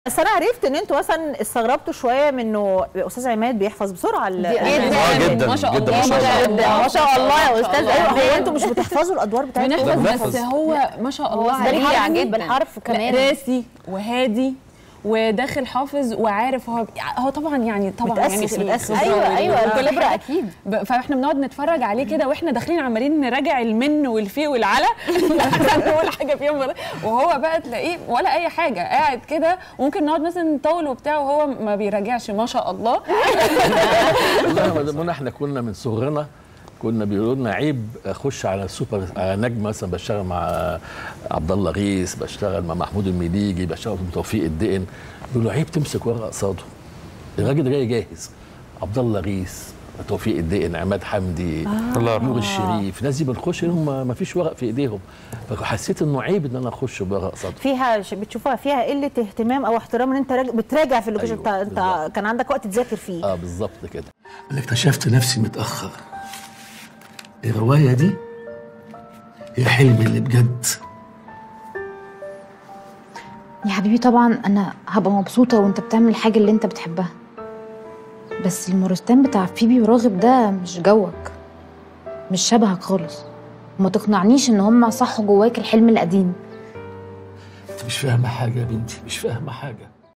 بس انا عرفت ان انتوا مثلا استغربتوا شويه من انه استاذ عماد بيحفظ بسرعه ال- آه، جدا، ما شاء جدا، الله ما شاء الله. جدا ما شاء الله يا استاذ الله. ايوه هو انتوا مش بتحفظوا الادوار بتاعتكم بنحفظ بنحفظ. بس هو ما شاء الله سريع عليه جدا. بالحرف كمان. راسي وهادي وداخل حافظ وعارف هو هو طبعا يعني طبعا متأسس- يعني متأسس. الخبرة ايوه وال- ايوه وكل الخبره حاجة. اكيد ب- فاحنا بنقعد نتفرج عليه كده واحنا داخلين عمالين نراجع المن والفي والعلى عشان نقول حاجه فيهم غلط. وهو بقى تلاقيه ولا اي حاجه قاعد كده وممكن نقعد مثلا نطول وبتاع وهو ما بيراجعش ما شاء الله والله يا مدام منى احنا كنا من صغرنا كنا بيقولوا لنا عيب اخش على سوبر على نجم مثلا بشتغل مع عبد الله غيث بشتغل مع محمود المليجي بشتغل مع توفيق الدقن بيقولوا عيب تمسك ورقه قصاده الراجل ده جاي جاهز عبد الله غيث توفيق الدقن عماد حمدي الله نور الشريف الناس دي بنخش لهم ما فيش ورق في ايديهم فحسيت انه عيب ان انا اخش بورقه قصاده فيها ش- بتشوفوها فيها قله اهتمام او احترام ان انت راج- بتراجع في اللوكيشن أيوة، بتاع انت بالظبط. كان عندك وقت تذاكر فيه اه بالظبط كده أنا اكتشفت نفسي متأخر الرواية دي هي حلمي اللي بجد يا حبيبي طبعا انا هبقى مبسوطه وانت بتعمل الحاجه اللي انت بتحبها بس المورستان بتاع فيبي وراغب ده مش جوك مش شبهك خالص وما تقنعنيش ان هم صحوا جواك الحلم القديم أنت مش فاهمة حاجة يا بنتي مش فاهمة حاجة